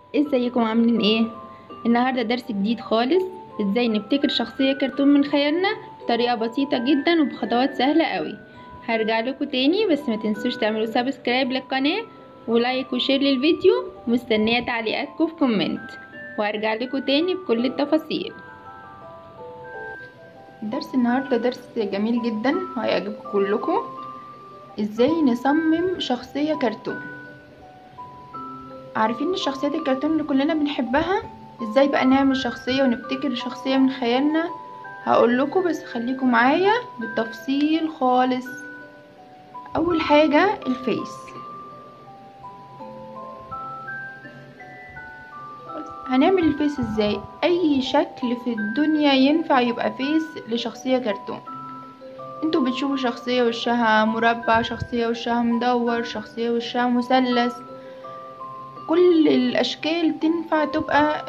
ازيكم عاملين ايه النهارده درس جديد خالص ازاي نبتكر شخصيه كرتون من خيالنا بطريقه بسيطه جدا وبخطوات سهله قوي هرجع لكم تاني بس ما تنسوش تعملوا سبسكرايب للقناه ولايك وشير للفيديو مستنيه تعليقاتكم في كومنت وهرجع لكم تاني بكل التفاصيل درس النهارده درس جميل جدا وهيعجبكم كلكم ازاي نصمم شخصيه كرتون عارفين الشخصيات الكرتون اللي كلنا بنحبها ازاي بقى نعمل شخصيه ونبتكر شخصيه من خيالنا هقول لكم بس خليكم معايا بالتفصيل خالص اول حاجه الفيس هنعمل الفيس ازاي اي شكل في الدنيا ينفع يبقى فيس لشخصيه كرتون انتوا بتشوفوا شخصيه وشها مربع شخصيه وشها مدور شخصيه وشها مثلث كل الاشكال تنفع تبقى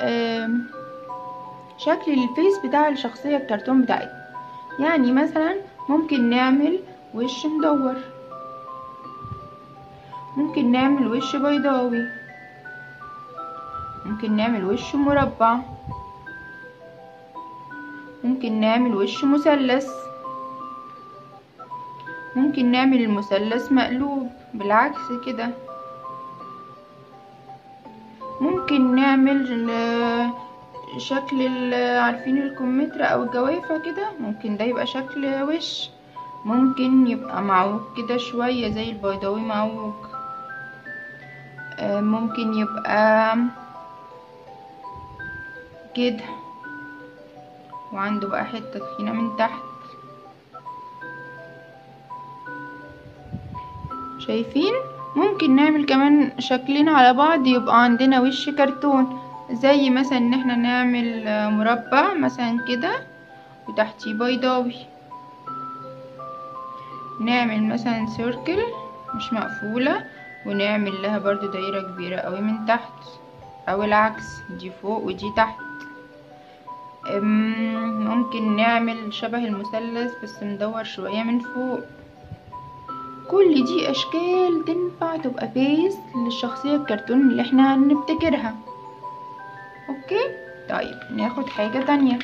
شكل الفيس بتاع الشخصية الكرتون بتاعتنا يعني مثلا ممكن نعمل وش مدور ممكن نعمل وش بيضاوي ممكن نعمل وش مربع ممكن نعمل وش مثلث ممكن نعمل المثلث مقلوب بالعكس كده ممكن نعمل شكل عارفين الكمثرى او الجوافة كده ممكن ده يبقى شكل وش ممكن يبقى معوج كده شوية زي البيضاوي معوج ممكن يبقى كده وعنده بقى حتة تخينة من تحت شايفين ممكن نعمل كمان شكلين على بعض يبقى عندنا وش كرتون زي مثلا ان احنا نعمل مربع مثلا كده وتحتيه بيضاوي نعمل مثلا سيركل مش مقفولة ونعمل لها برضو دايرة كبيرة قوي من تحت او العكس دي فوق ودي تحت ممكن نعمل شبه المثلث بس مدور شوية من فوق كل دي اشكال تنفع تبقى بيس للشخصية الكرتون اللي احنا هنبتكرها اوكي طيب ناخد حاجة تانية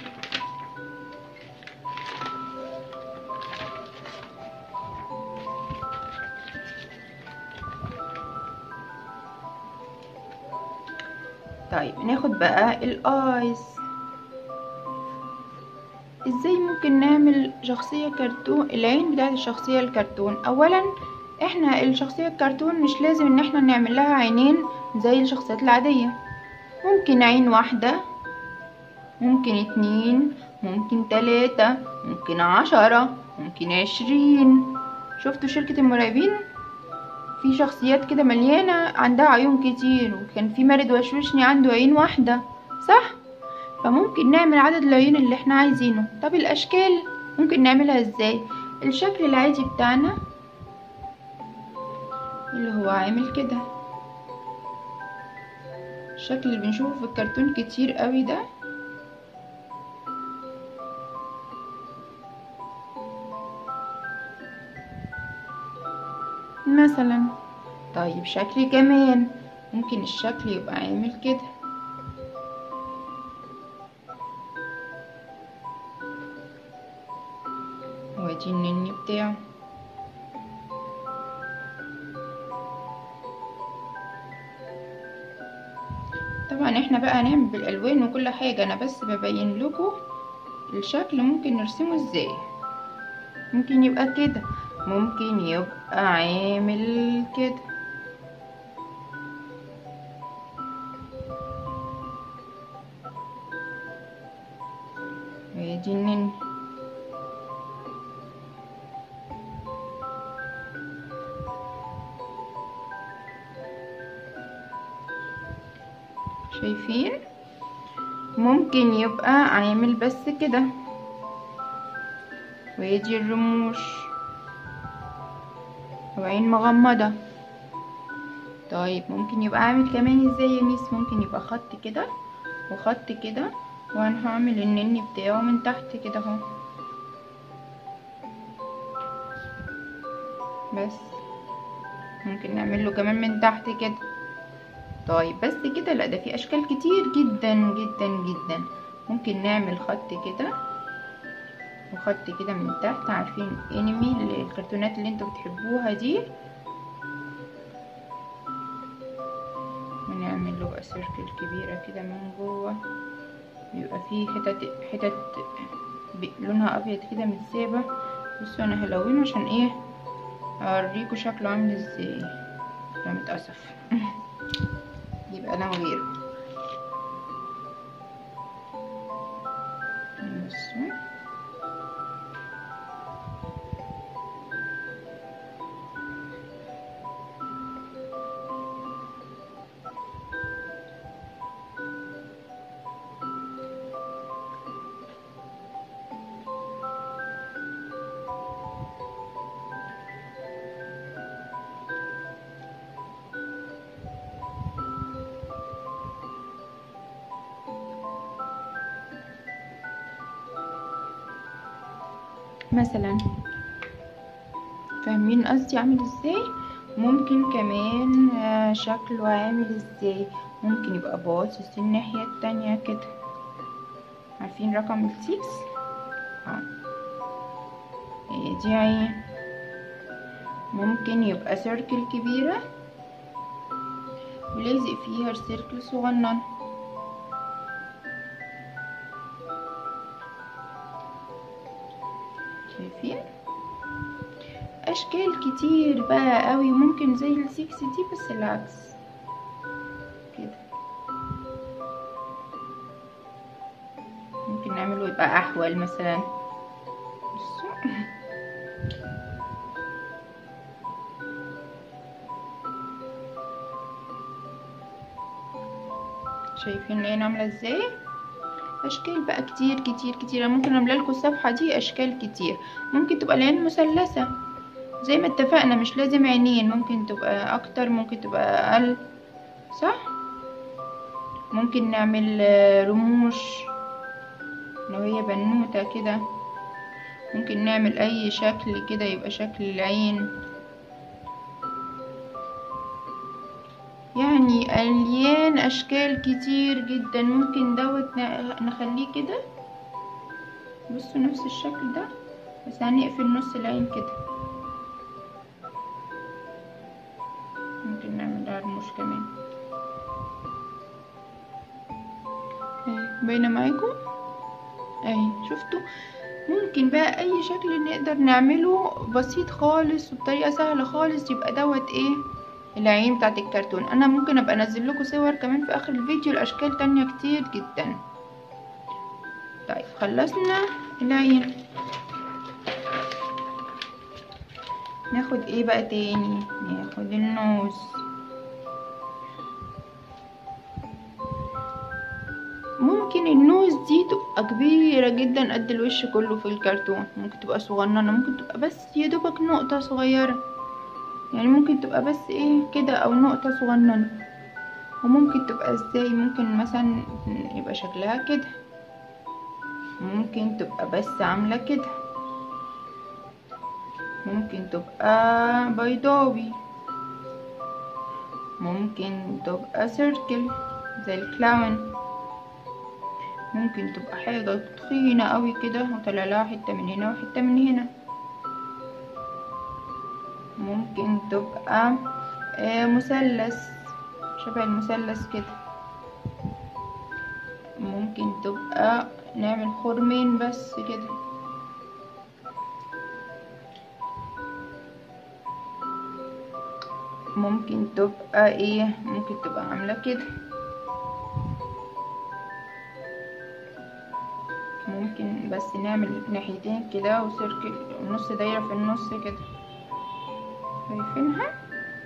طيب ناخد بقى الايز ازاي ممكن نعمل شخصية كرتون العين بتاعت الشخصية الكرتون اولا احنا الشخصية الكرتون مش لازم ان احنا نعمل لها عينين زي الشخصيات العادية ممكن عين واحدة ممكن اتنين ممكن تلاتة ممكن عشرة ممكن عشرين شفتوا شركة المراقبين في شخصيات كده مليانة عندها عيون كتير وكان في مارد وشوشني عنده عين واحدة صح؟ فممكن نعمل عدد العيون اللي احنا عايزينه طب الاشكال ممكن نعملها ازاي الشكل العادي بتاعنا اللي هو عامل كده الشكل اللي بنشوفه في الكرتون كتير قوي ده مثلا طيب شكل كمان ممكن الشكل يبقى عامل كده وادي النني بتاعه طبعا احنا بقى هنعمل بالالوان وكل حاجة انا بس ببين لكم الشكل ممكن نرسمه ازاي ممكن يبقى كده ممكن يبقى عامل كده وادي النني شايفين ممكن يبقى عامل بس كده ويجي الرموش وعين مغمضة طيب ممكن يبقى عامل كمان ازاي يا ميس ممكن يبقى خط كده وخط كده وانا هعمل النني بتاعه من تحت كده اهو بس ممكن نعمل له كمان من تحت كده طيب بس كده لا ده في اشكال كتير جدا جدا جدا ممكن نعمل خط كده وخط كده من تحت عارفين انمي الكرتونات اللي انتوا بتحبوها دي ونعمل له بقى سيركل كبيرة كده من جوه بيبقى فيه حتت حتت لونها ابيض كده متسابة بصوا انا هلونه عشان ايه اوريكم شكله عامل ازاي لا متأسف يبقى انا وغيره بصوا مثلا فاهمين قصدي عامل ازاي ممكن كمان شكله عامل ازاي ممكن يبقى باصص الناحية التانية كده عارفين رقم السيكس اه هي دي عين ممكن يبقى سيركل كبيرة ولازق فيها سيركل صغنن شايفين اشكال كتير بقى قوي ممكن زي السيكس دي بس العكس كده ممكن نعمله يبقى احول مثلا بصوا شايفين العين عامله ازاي اشكال بقى كتير كتير كتير ممكن املى لكم الصفحه دي اشكال كتير ممكن تبقى العين مثلثه زي ما اتفقنا مش لازم عينين ممكن تبقى اكتر ممكن تبقى اقل صح ممكن نعمل رموش لو هي بنوته كده ممكن نعمل اي شكل كده يبقى شكل العين يعني اليان اشكال كتير جدا ممكن دوت نخليه كده بصوا نفس الشكل ده بس هنقفل نص العين كده ممكن نعمل لها رموش كمان باينه معاكم اهي شفتوا ممكن بقى اي شكل نقدر نعمله بسيط خالص وبطريقه سهله خالص يبقى دوت ايه العين بتاعت الكرتون انا ممكن ابقى انزل لكم صور كمان في اخر الفيديو الاشكال تانية كتير جدا طيب خلصنا العين ناخد ايه بقى تاني ناخد النوز ممكن النوز دي تبقى كبيرة جدا قد الوش كله في الكرتون ممكن تبقى صغننة ممكن تبقى بس يدوبك نقطة صغيرة يعني ممكن تبقى بس ايه كده او نقطة صغننة وممكن تبقى ازاي ممكن مثلا يبقى شكلها كده ممكن تبقى بس عاملة كده ممكن تبقى بيضاوي ممكن تبقى سيركل زي الكلاون ممكن تبقى حاجة تخينة قوي كده وطلع لها حتة من هنا وحتة من هنا ممكن تبقى آه مثلث شبه المثلث كده ممكن تبقى نعمل خرمين بس كده ممكن تبقى ايه ممكن تبقى عاملة كده ممكن بس نعمل ناحيتين كده وسيركل نص دايرة في النص كده شايفينها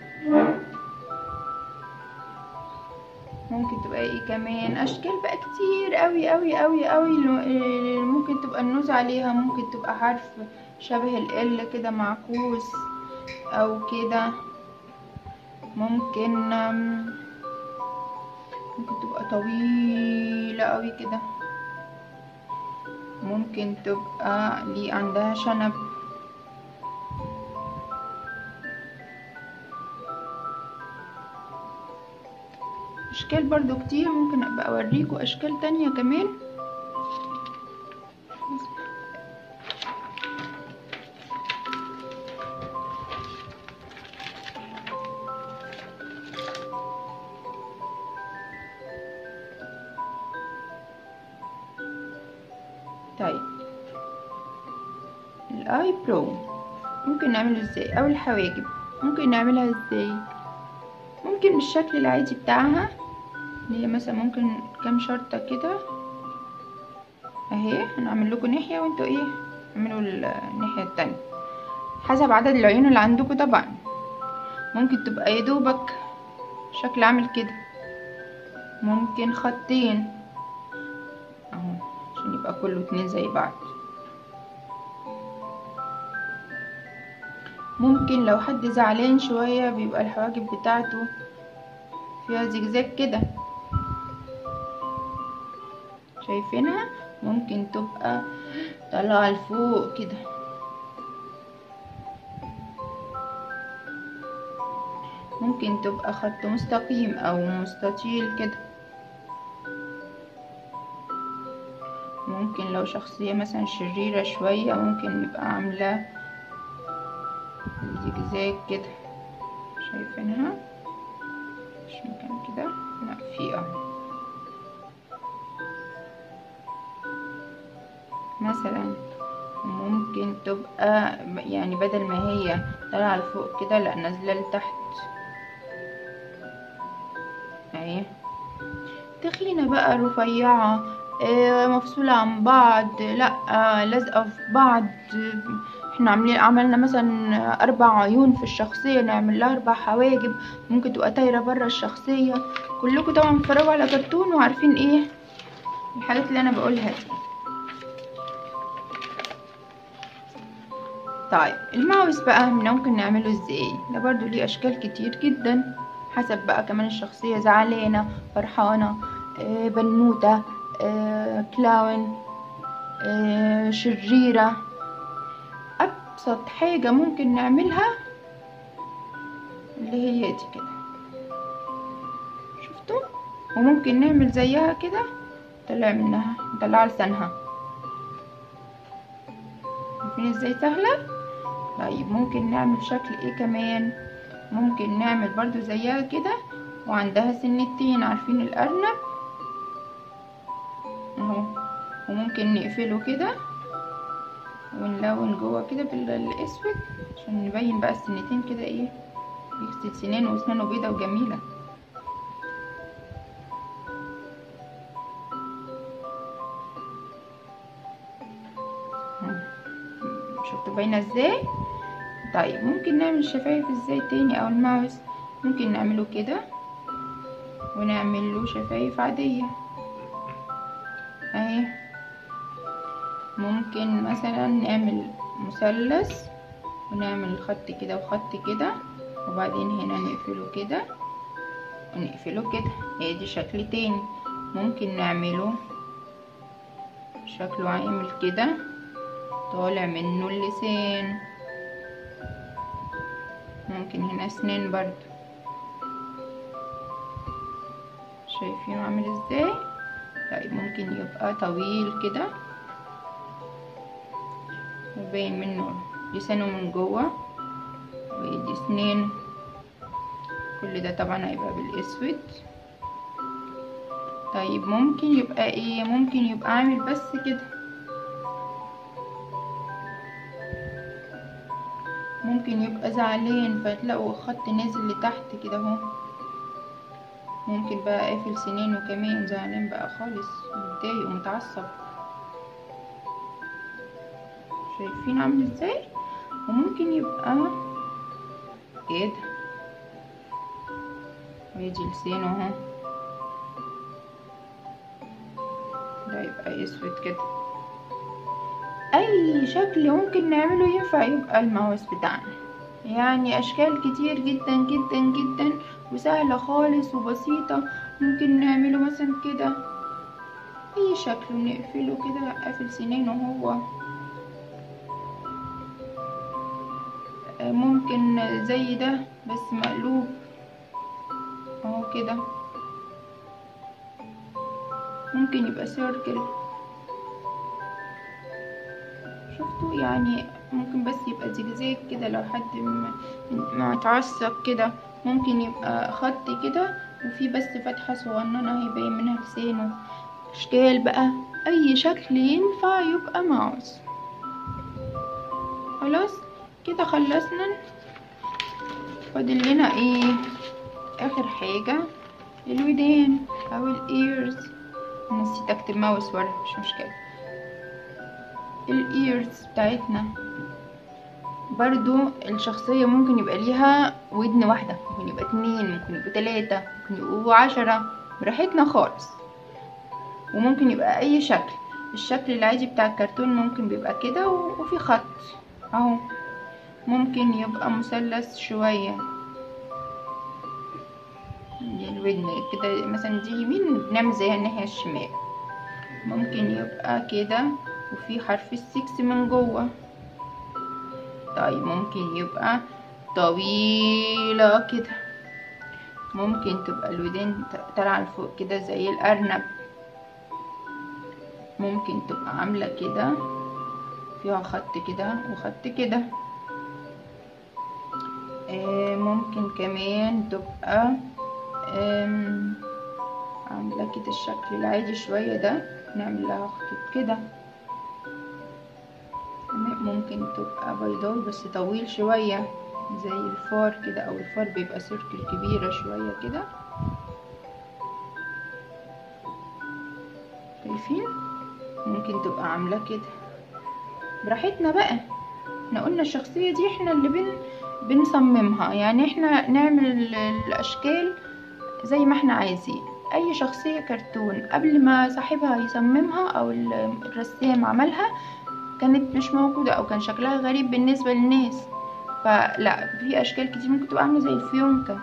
ممكن تبقى ايه كمان اشكال بقى كتير قوي قوي قوي قوي ممكن تبقى النوز عليها ممكن تبقى حرف شبه ال كده معكوس او كده ممكن ممكن تبقى طويلة قوي كده ممكن تبقى لي عندها شنب اشكال برضو كتير ممكن ابقى اوريكم اشكال تانية كمان طيب الاي برو ممكن نعمله ازاي او الحواجب ممكن نعملها ازاي ممكن بالشكل العادي بتاعها اللي هي مثلا ممكن كام شرطة كده اهي هنعمل لكم ناحية وانتوا ايه اعملوا الناحية التانية حسب عدد العيون اللي عندكم طبعا ممكن تبقى يدوبك شكل عامل كده ممكن خطين اهو عشان يبقى كله اتنين زي بعض ممكن لو حد زعلان شوية بيبقى الحواجب بتاعته فيها زجزاج كده شايفينها ممكن تبقى طالعة لفوق كده ممكن تبقى خط مستقيم او مستطيل كده ممكن لو شخصية مثلا شريرة شوية ممكن يبقى عاملة زجزاج كده شايفينها مش مكان كده لا في اهو مثلا ممكن تبقى يعني بدل ما هي طالعة لفوق كده لا نازلة لتحت اهي تخينة بقى رفيعة آه، مفصولة عن بعض لا آه، لازقة في بعض احنا عاملين عملنا مثلا اربع عيون في الشخصية نعمل لها اربع حواجب ممكن تبقى طايرة برا الشخصية كلكم طبعا بتتفرجوا على كرتون وعارفين ايه الحاجات اللي انا بقولها دي طيب الماوس بقى ممكن نعمله ازاي ده برضو ليه اشكال كتير جدا حسب بقى كمان الشخصية زعلانة فرحانة آه، بنوتة آه، كلاون آه، شريرة ابسط حاجة ممكن نعملها اللي هي دي كده شفتوا وممكن نعمل زيها كده طلع منها نطلع لسانها عارفين ازاي سهلة طيب ممكن نعمل شكل ايه كمان ممكن نعمل برضو زيها كده وعندها سنتين عارفين الارنب اهو وممكن نقفله كده ونلون جوه كده بالاسود عشان نبين بقى السنتين كده ايه بيغسل سنان واسنانه بيضة وجميلة شفتوا باينة ازاي طيب ممكن نعمل الشفايف ازاي تاني او الماوس ممكن نعمله كده ونعمل له شفايف عادية اهي ممكن مثلا نعمل مثلث ونعمل خط كده وخط كده وبعدين هنا نقفله كده ونقفله كده هي دي شكل تاني ممكن نعمله شكله عامل كده طالع منه اللسان ممكن هنا اسنان برضو شايفينه عامل ازاي طيب ممكن يبقى طويل كده وباين منه لسانه من جوه ودي سنين كل ده طبعا هيبقى بالاسود طيب ممكن يبقى ايه ممكن يبقى عامل بس كده ممكن يبقى زعلان فتلاقوا خط نازل لتحت كده اهو ممكن بقى قافل سنينه كمان زعلان بقى خالص متضايق ومتعصب شايفين عامل ازاي وممكن يبقى كده ويجي لسانه اهو ده يبقى اسود كده اي شكل ممكن نعمله ينفع يبقى الماوس بتاعنا يعني اشكال كتير جدا جدا جدا وسهلة خالص وبسيطة ممكن نعمله مثلا كده اي شكل ونقفله كده قافل سنينه هو ممكن زي ده بس مقلوب اهو كده ممكن يبقى سيركل شفتوا يعني ممكن بس يبقى زجزاج كده لو حد م- متعصب كده ممكن يبقى خط كده وفي بس فتحة صغننة هيبين منها لسانه اشكال بقى اي شكل ينفع يبقى ماوس خلاص كده خلصنا فاضل لنا ايه اخر حاجة الودان او الايرز نسيت اكتب ماوس ورا مش مشكلة الايرز بتاعتنا برضو الشخصية ممكن يبقى ليها ودن واحدة ممكن يبقى اتنين ممكن يبقى تلاتة ممكن يبقوا عشرة براحتنا خالص وممكن يبقى اي شكل الشكل العادي بتاع الكرتون ممكن بيبقى كده و- وفي خط اهو ممكن يبقى مثلث شوية دي الودن كده مثلا دي يمين بنعمل زيها الناحية الشمال ممكن يبقى كده وفي حرف السكس من جوه طيب ممكن يبقى طويلة كده ممكن تبقى الودان ت- طالعة لفوق كده زي الأرنب ممكن تبقى عاملة كده فيها خط كده وخط كده آه، ممكن كمان تبقى آم، عاملة كده الشكل العادي شوية ده نعمل لها خطوط كده تمام، ممكن تبقى بيضاوي بس طويل شوية زي الفار كده او الفار بيبقى سيركل كبيرة شوية كده شايفين ممكن تبقى عاملة كده براحتنا بقى احنا قلنا الشخصية دي احنا اللي بن بنصممها يعني احنا نعمل ال- الاشكال زي ما احنا عايزين اي شخصية كرتون قبل ما صاحبها يصممها او ال- الرسام عملها كانت مش موجودة او كان شكلها غريب بالنسبة للناس فلا في اشكال كتير ممكن تبقى عاملة زي الفيونكة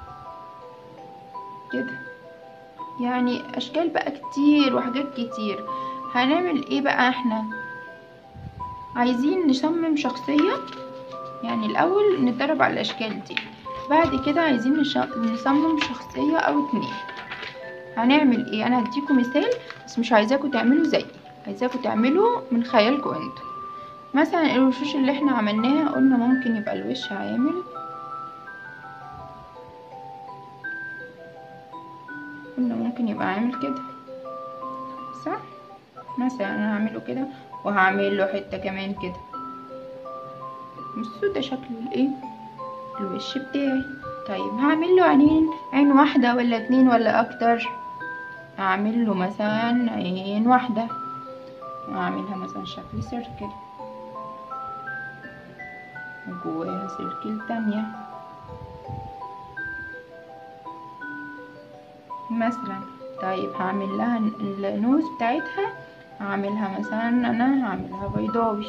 كده يعني اشكال بقى كتير وحاجات كتير هنعمل ايه بقى احنا عايزين نصمم شخصية يعني الاول نتدرب على الاشكال دي بعد كده عايزين نش- نصمم شخصية او اتنين هنعمل ايه انا هديكم مثال بس مش عايزاكم تعملوا زيي عايزاكم تعملوا من خيالكم انتوا مثلا الوشوش اللي احنا عملناها قلنا ممكن يبقى الوش عامل قلنا ممكن يبقى عامل كده صح مثلا انا هعمله كده وهعمل له حته كمان كده بصوا ده شكل الايه الوش بتاعي طيب هعمل له عينين عين واحده ولا اتنين ولا اكتر هعمل له مثلا عين واحده واعملها مثلا شكل سيركل وجواها سيركل تانية مثلا طيب هعمل لها النوز بتاعتها هعملها مثلا انا هعملها بيضاوي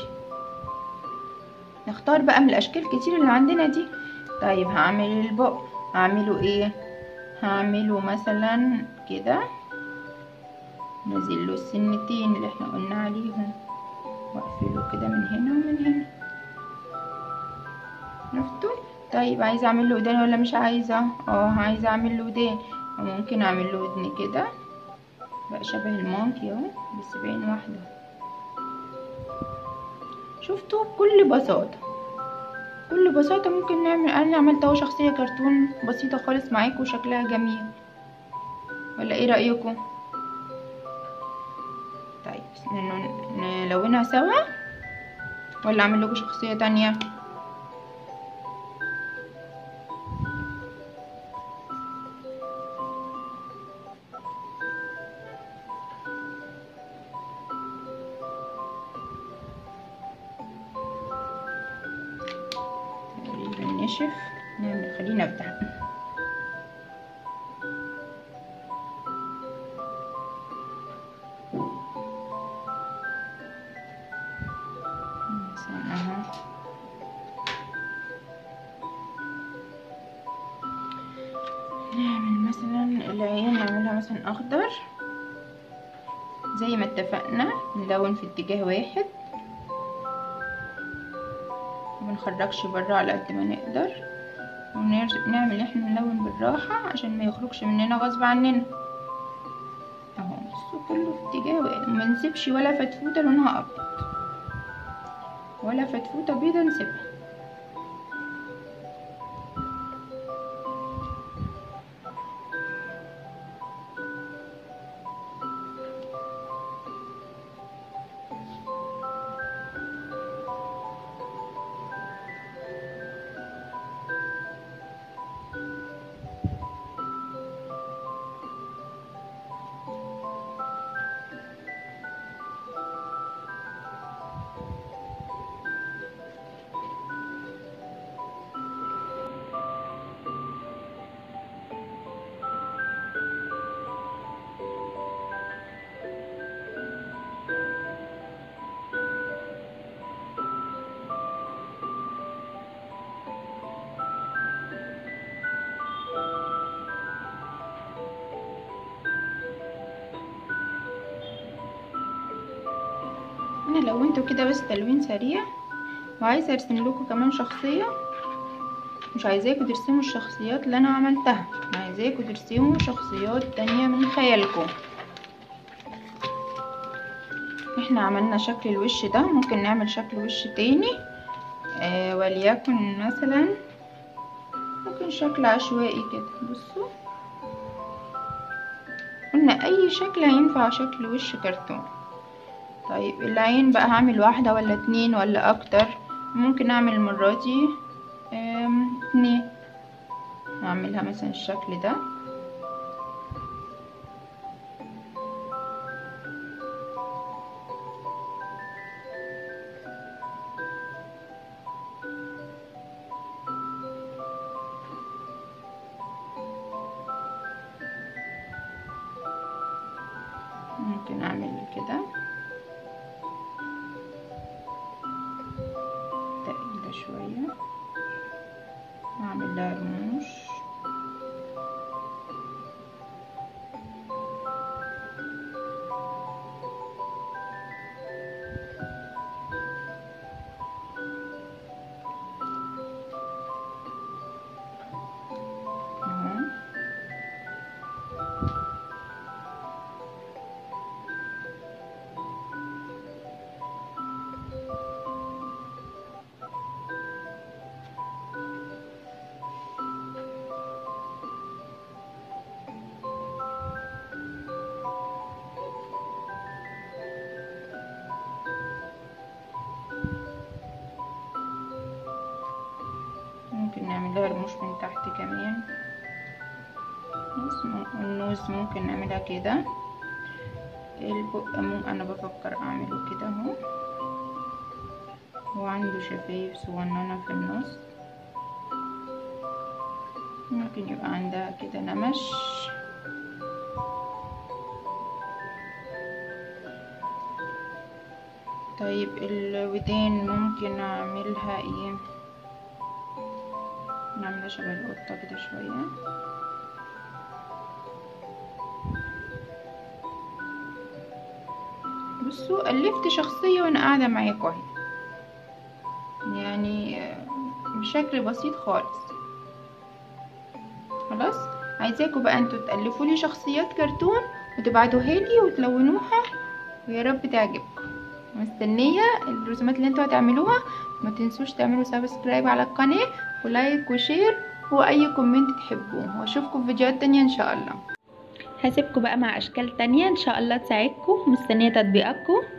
نختار بقى من الاشكال كتير اللي عندنا دي طيب هعمل البق هعمله ايه هعمله مثلا كده نزل له السنتين اللي احنا قلنا عليهم واقفله كده من هنا ومن هنا عرفتوا طيب عايزه اعمل له ودان ولا مش عايزه اه عايزه اعمل له ودان وممكن اعمل له ودن كده بقى شبه المونكي اهو بس بعين واحده شفتوا بكل بساطه بكل بساطه ممكن نعمل انا عملت اهو شخصيه كرتون بسيطه خالص معاكم وشكلها جميل ولا ايه رايكم طيب ن- نلونها سوا ولا اعمل لكم شخصيه تانية تقريبا نشف نعمل خلينا افتح مثلا اهو نعمل مثلا العين نعملها مثلا اخضر زي ما اتفقنا نلون في اتجاه واحد منخرجش برا على قد ما نقدر ونعمل احنا نلون بالراحة عشان ما يخرجش مننا غصب عننا اهو بصوا كله في اتجاه واحد ما نسيبش ولا فتفوته لونها ابيض ولا فتفوته بيضه نسيبها انا لونته كده بس تلوين سريع وعايزه ارسم لكم كمان شخصيه مش عايزاكم ترسموا الشخصيات اللي انا عملتها عايزاكم ترسموا شخصيات تانية من خيالكم احنا عملنا شكل الوش ده ممكن نعمل شكل وش تاني آه وليكن مثلا ممكن شكل عشوائي كده بصوا قلنا اي شكل هينفع شكل وش كرتون طيب العين بقى هعمل واحدة ولا اتنين ولا اكتر ممكن اعمل المرة دي اتنين هعملها مثلا الشكل ده ممكن اعمل كده تقيلة شوية اعمل لها رموش اهو ممكن نعمل لها رموش من تحت كمان بس مم- النوز ممكن نعملها كده البق مم- انا بفكر اعمله كده اهو وعنده شفايف صغننة في النص ممكن يبقى عندها كده نمش طيب الودان ممكن اعملها ايه نعملها شبه القطة كده شوية بصوا ألفت شخصية وأنا قاعدة معاكم اهي يعني آه، بشكل بسيط خالص خلاص عايزاكم بقى انتوا تألفوا لي شخصيات كرتون وتبعتوها لي وتلونوها ويا رب تعجبكم مستنية الرسومات اللي انتوا هتعملوها ما تنسوش تعملوا سبسكرايب على القناة ولايك وشير واي كومنت تحبوه واشوفكم في فيديوهات تانية ان شاء الله هسيبكم بقى مع اشكال تانية ان شاء الله تساعدكم مستنية تطبيقاتكم